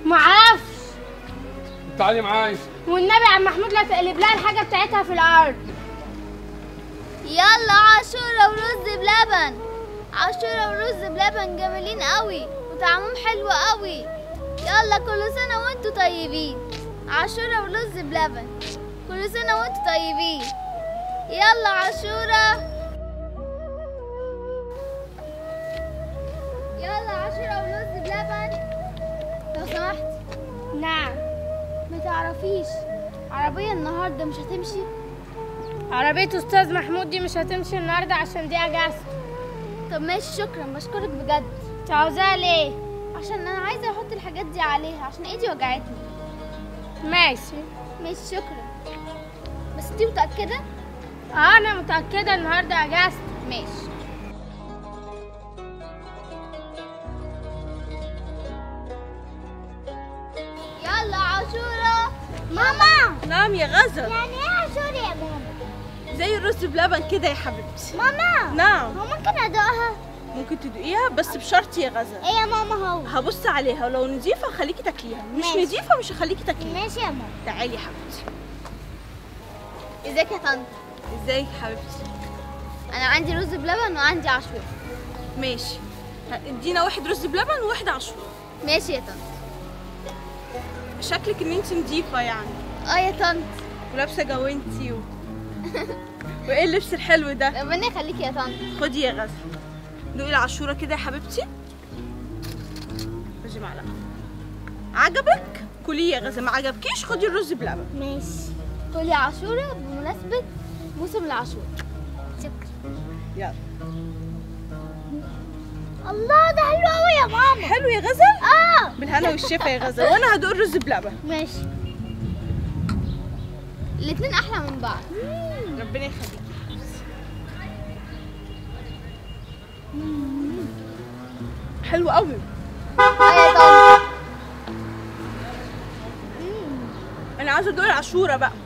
معرفش تعالي معايا والنبي يا عم محمود لا تقلب لها الحاجه بتاعتها في الارض يلا عاشورة ورز بلبن عاشورة ورز بلبن جميلين قوي وطعمهم حلو قوي يلا كل سنة وانتوا طيبين عاشورة ورز بلبن كل سنة وانتوا طيبين يلا عاشورة يلا عاشورة ورز بلبن لو سمحت نعم ما تعرفيش عربية النهاردة مش هتمشي عربيه استاذ محمود دي مش هتمشي النهارده عشان دي اجازته طب ماشي شكرا بشكرك بجد انت عاوزاها ليه عشان انا عايزة احط الحاجات دي عليها عشان ايدي وجعتني ماشي ماشي شكرا بس انتي متأكدة؟ اه انا متاكده النهارده اجازته ماشي يلا عاشورة ماما نعم يا غزل يعني ايه عاشورة يا ماما؟ زي الرز بلبن كده يا حبيبتي ماما نعم هو ممكن ادوقها؟ ممكن تدوقيها بس بشرط يا غزل ايه يا ماما هو؟ هبص عليها ولو نظيفة هخليكي تاكليها مش ماشي. نظيفة مش هخليكي تاكليها ماشي يا ماما تعالي يا حبيبتي ازيك يا طنط؟ ازيك يا حبيبتي انا عندي رز بلبن وعندي عاشورة ماشي ه- ادينا واحد رز بلبن وواحد عاشورة ماشي يا طنط شكلك ان انت نظيفة يعني اه يا طنط ولابسة جوانتي و... وايه اللبس الحلو ده ربنا يخليكي يا طنط خدي يا غزل دوقي العاشورة كده يا حبيبتي خدي معلقة عجبك كلي يا غزل ما عجبكيش خدي الرز بلبن ماشي كلي عاشورة بمناسبة موسم العاشورة شكرا يلا الله ده حلو قوي يا ماما حلو يا غزل اه بالهنا والشفا يا غزل وانا هدوق الرز بلبن ماشي الاتنين احلى من بعض ربنا يخليكي حلو قوي اه يا طنط انا عايزه ادوق العاشوره بقى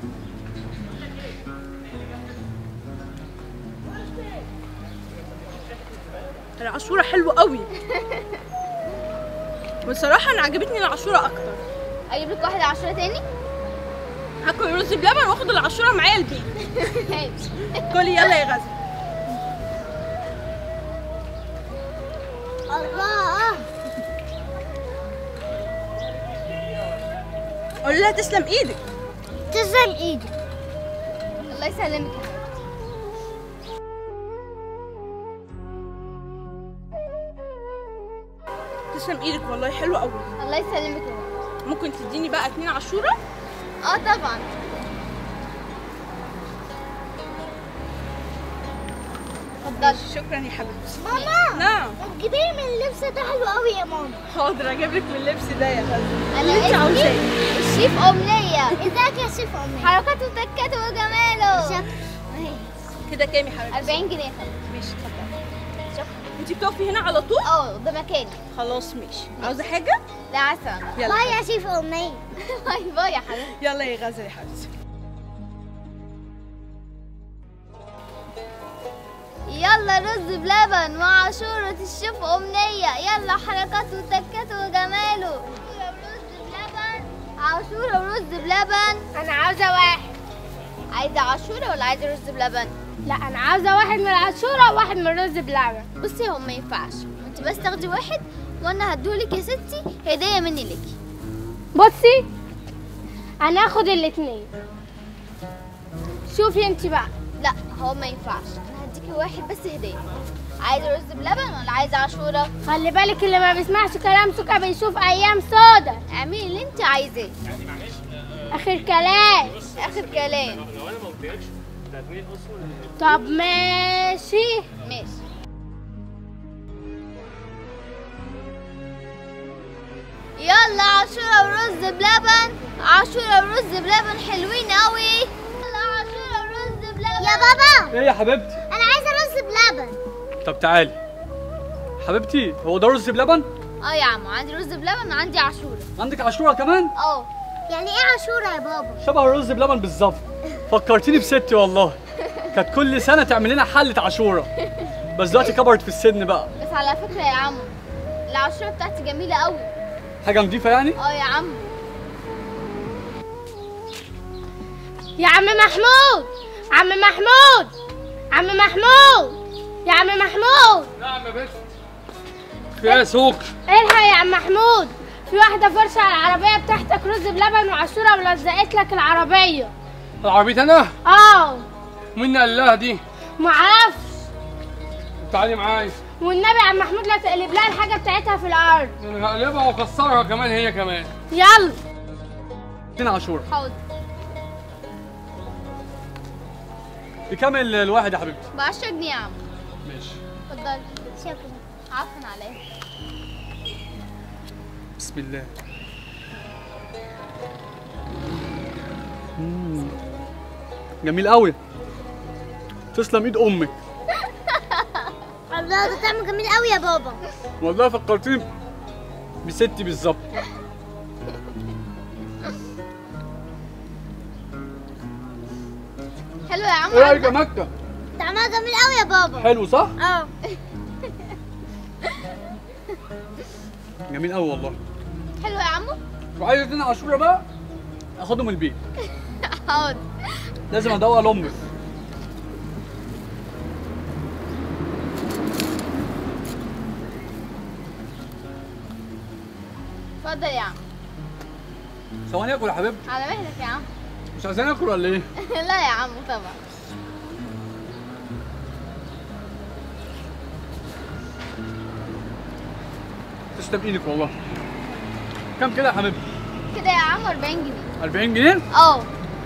العاشوره حلوه قوي بصراحه انا عجبتني العاشوره اكتر اجيب لك واحدة عاشورة تاني هاكل رز بلبن واخد العاشوره معايا البيت ماشي كلي يلا يا غزل الله قولي لها تسلم ايدك تسلم ايدك الله يسلمك يا حبيبتي. تسلم ايدك والله حلو قوي الله يسلمك يا بابا ممكن تديني بقى اتنين عاشوره اه طبعا اتفضلي شكرا يا حبيبتي ماما نعم تجيبي لي من اللبس ده حلو قوي يا ماما حاضر اجيب لك من اللبس ده يا غزل انا اللي انت اسمي عاوزاه الشيف امنيه ازيك يا شيف امنيه حركاته وتكاته وجماله شكرا كده كام يا حبيبتي 40 جنيه يا حبيبي ماشي اتفضلي شكرا انت بتقفي هنا على طول اه ده مكاني خلاص ماشي عاوزه حاجه لا عسل يلا باي يا شيف امنيه باي باي يا حبيبي يلا يا غزل يا حبيبتي يلا رز بلبن مع عاشورة الشيف أمنية يلا حركات وتكات وجماله رز بلبن عاشورة ورز بلبن انا عاوزه واحد عايزة عاشورة ولا عايزة رز بلبن؟ لا انا عاوزه واحد من العاشوره وواحد من الرز بلبن بصي هو ما ينفعش انت بس تاخدي واحد وانا هديهولك يا ستي هدية مني ليكي بصي انا هاخد الاتنين شوفي انت بقى لا هو ما ينفعش انا هديكي واحد بس هدية عايزة رز بلبن ولا عايزة عاشورة؟ خلي بالك اللي ما بيسمعش كلام سكا بيشوف ايام سودا اعملي اللي انت عايزاه اخر كلام اخر كلام لو انا ما قلتلكش ده اتنين اصلا طب ماشي ماشي يلا عاشورة ورز بلبن عاشورة ورز بلبن حلوين قوي يلا عاشورة ورز بلبن يا بابا ايه يا حبيبتي انا عايزة رز بلبن طب تعالي حبيبتي هو ده رز بلبن اه يا عم عندي رز بلبن وعندي عاشورة عندك عاشوره كمان اه يعني ايه عاشورة يا بابا شبه الرز بلبن بالظبط فكرتيني بستي والله كانت كل سنه تعمل لنا حله عاشوره بس دلوقتي كبرت في السن بقى بس على فكرة يا عم العاشورة بتاعتي جميلة قوي حاجه نضيفه يعني اه يا عم يا عم محمود عم محمود عم محمود يا عم محمود نعم يا باشا في ايه سوق الحق يا عم محمود في واحدة فرشة على العربية بتاعتك رز بلبن وعصورة ولزقت لك العربية العربية انا اه مين قال لها دي معرفش تعالي معايا والنبي يا عم محمود لا تقلب لها الحاجة بتاعتها في الأرض انا هقلبها واكسرها كمان هي كمان يلا ادينا عاشوره حاضر بكام ال- الواحد يا حبيبتي ب 10 جنيه يا عم ماشي اتفضل شكرا عفوا عليك بسم الله مم. جميل قوي تسلم ايد امك الله ده طعمه جميل قوي يا بابا والله فكرتني بستي بالظبط حلو يا عم ايه رايك يا مكه طعمها جميل قوي يا بابا حلو صح اه جميل قوي والله حلو يا عمو وعايز اتنين عاشوره بقى اخدهم البيت حاضر لازم ادوق لامي اتفضل يا عم ثواني اكل يا حبيبتي على مهلك يا عم مش عايزين اكل ولا ايه لا يا عم طبعا تسلم ايدك والله كم كده يا حبيبتي كده يا عم 40 جنيه 40 جنيه اه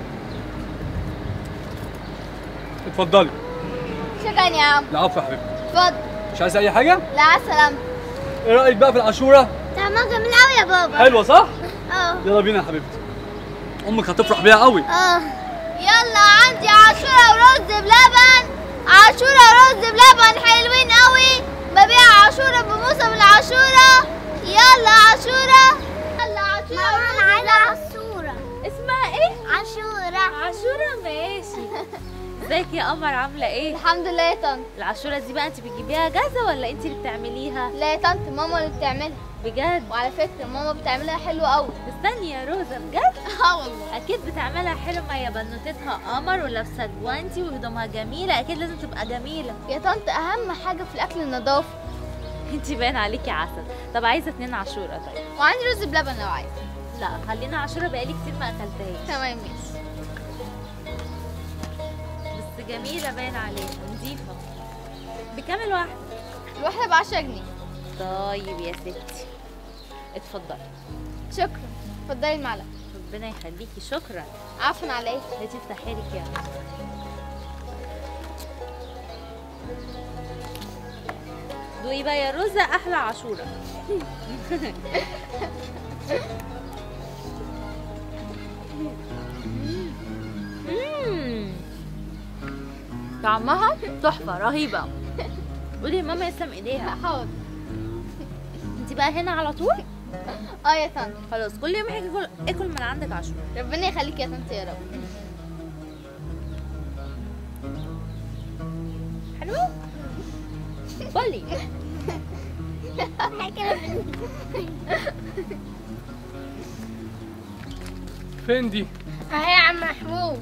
اتفضلي شكرا يا عم العفو يا حبيبتي اتفضل مش عايز اي حاجه لا على السلامة ايه رايك بقى في العاشوره طعمها جميل قوي يا بابا حلوه صح اه يلا بينا يا حبيبتي امك هتفرح بيها قوي اه يلا عندي عاشورة ورز بلبن عاشورة ورز بلبن حلوين قوي ببيع عاشورة بموسم العاشورة يلا عاشورة يلا عاشورة ورز بلبن عاشورة اسمها ايه؟ عاشورة عاشورة ماشي ازيك يا قمر عاملة ايه؟ الحمد لله يا طنط العاشورة دي بقى انت بتجيبيها جاهزة ولا انت اللي بتعمليها؟ لا يا طنط ماما اللي بتعملها بجد؟ وعلى فكرة ماما بتعملها حلو قوي استني يا روزة بجد؟ اه والله اكيد بتعملها حلو ما هي بنوتتها قمر ولابسة جوانتي وهدومها جميلة اكيد لازم تبقى جميلة يا طنط اهم حاجة في الاكل النظافة انت باين عليكي عسل طب عايزة اتنين عاشورة طيب وعندي رز بلبن لو عايز لا خلينا عاشورة بقالي كتير ما اكلتهاش تمام ماشي بس جميلة باين عليها نظيفة بكام الواحدة؟ الواحدة ب 10 جنيه طيب يا ستي اتفضلي شكرا اتفضلي المعلقة ربنا يخليكي شكرا عفوا عليك هاتي افتحي لك يا روزة. دوقي بقى يا روزة احلى عاشورة مم. طعمها تحفة رهيبة قولي لماما يسلم ايديها حاضر انت بقى هنا على طول اه يا طنط خلاص كل يوم اكل اكل من عندك عاشورة ربنا يخليك يا طنط يا رب حلو بولي فين دي اهي يا عم محمود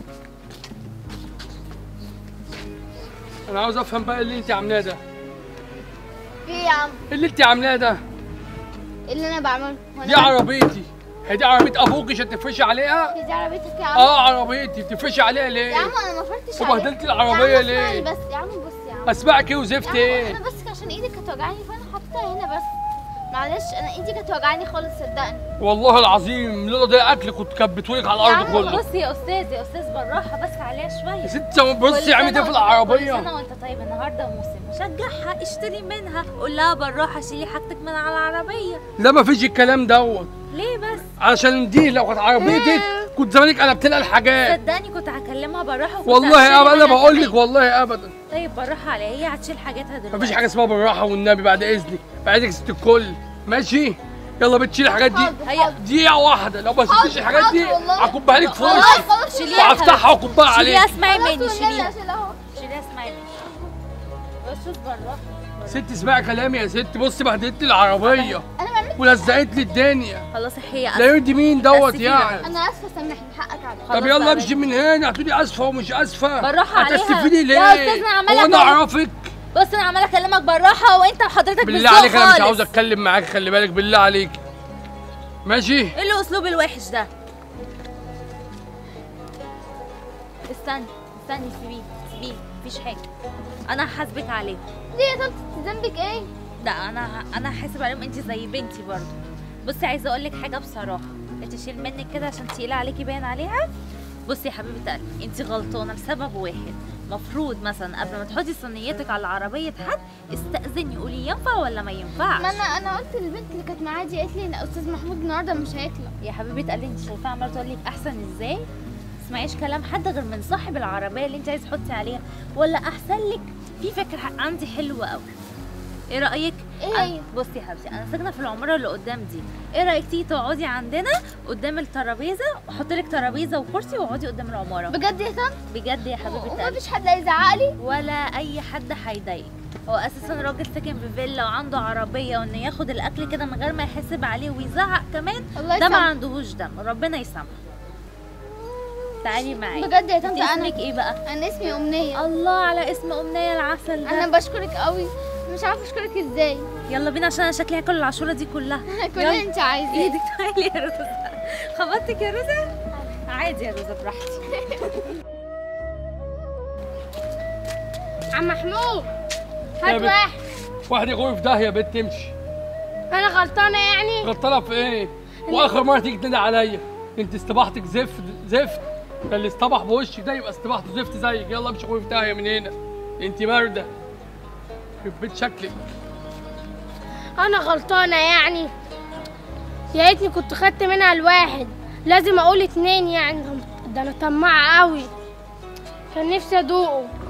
انا عاوز افهم بقى اللي انت عاملاه ده في إيه يا عم إيه اللي انت عاملاه ده إيه اللي انا بعمله هو أنا دي عربيتي هي دي عربيه ابوك عشان تفرشي عليها هي دي عربيتك يا عم اه عربيتي بتفرشي عليها ليه يا عم انا ما فرتش وبهدلتي عليك. العربية يا عم ليه؟ اسمعني بس يا عم بص يا عم اسمعك ايه يا وزفت عم ايه انا بس عشان ايدي كانت وجعاني فانا حطيتها هنا بس معلش انا ايدي كانت وجعاني خالص صدقني والله العظيم لولا ده اكل كنت كبتولك على يا الارض عم كله بص يا استاذ يا استاذ بالراحه بس عليها شويه يا ست بصي عملت ايه في كل العربيه سنه وانت طيب النهارده موسم شجعها اشتري منها قول لها بالراحه شيلي حاجتك من على العربيه لا ما فيش الكلام دوت ليه بس عشان دي لو كانت عربيتك كنت زمانك قلبت لها الحاجات صدقني كنت هكلمها بالراحه وكنت والله هشتري ابدا انا منها بقول لك كمان. والله ابدا طيب بالراحه عليها هي هتشيل حاجاتها دلوقتي مفيش حاجه اسمها بالراحه والنبي بعد اذنك بعد اذنك ست الكل ماشي يلا بتشيل الحاجات دي حاضر هي- حاضر دقيقه واحده لو ما سبتيش الحاجات دي حاضر والله. هكبها لك في خلاص وشك خلاص شيليها يا وهفتحها واكبها عليك شيليها اسمعي خلاص مني والنبي شيليها عشان اهو شيليها اسمعي مني بس شوف بالراحه ست اسمعي كلامي يا ست بصي بهدلت العربيه انا ما عملتش ولزقت لي الدنيا خلاص هي لا يرضي مين دوت أسفي يعني بقى. انا اسفه سامحني حقك عليا طب خلاص يلا بقى امشي من هنا هتقولي اسفه ومش اسفه بالراحة عليها. هتستفيدي ليه؟ يا أستاذنا عمالة هو انا أكلم- اعرفك بص انا عماله اكلمك بالراحه وانت حضرتك بالله بالذوق عليك انا مش خالص. عاوز اتكلم معاك خلي بالك بالله عليك ماشي ايه الاسلوب الوحش ده استني استني سيبيه سيبيه مفيش حاجه انا هحاسبك عليه ليه يا طنط ذنبك ايه لا انا انا هحاسب عليهم انت زي بنتي برضه بصي عايزه اقول لك حاجه بصراحه تشيل منك كده عشان تقيله عليكي باين عليها بصي يا حبيبه قلبي انت غلطانه لسبب واحد مفروض مثلا قبل ما تحطي صينيتك على عربيه حد استاذني قولي ينفع ولا ما ينفعش ما انا انا قلت للبنت اللي كانت معايا دي قالت لي ان استاذ محمود النهارده مش هيطلع يا حبيبه قلبي انت شايفاها عماله تقول لك احسن ازاي تسمعيش كلام حد غير من صاحب العربيه اللي انت عايزه تحطي عليها ولا احسن لك في فكره عندي حلوه قوي ايه رايك ايه أنا- هي؟ بصي يا حبيبتي انا ساكنه في العماره اللي قدام دي ايه رايك تيجي تقعدي عندنا قدام الترابيزه واحط لك ترابيزه وكرسي واقعدي قدام العماره بجد يا طنط بجد يا حبيبه قلبي ومفيش حد هيزعق لي ولا اي حد هيضايقك هو اساسا راجل ساكن في فيلا وعنده عربيه وانه ياخد الاكل كده من غير ما يحاسب عليه ويزعق كمان الله ده ما يسامحك. عندهوش دم ربنا يسامحه تعالي معايا بجد يا انت طنط انا اسمك ايه بقى انا اسمي امنيه الله على اسم امنيه العسل ده انا بشكرك قوي مش عارفه اشكرك ازاي يلا بينا عشان انا شكلي هاكل العاشوره دي كلها كل اللي انت عايزاه ايدك تعالي يا روزا خبطتك يا روزا عادي يا روزا براحتي عم محمود يا هات بنت. واحد واحد يقول في داهيه يا بنت امشي انا غلطانه يعني غلطانه في ايه؟ واخر مره تيجي تنادي عليا انت استباحتك زفت زفت ده اللي استبح بوشك ده يبقى استباحته زفت زيك يلا امشي قوي في داهيه من هنا انت بارده في بيت شكلك انا غلطانه يعني يا ريتني كنت خدت منها الواحد لازم اقول اتنين يعني ده انا طماعه قوي كان نفسي ادوقه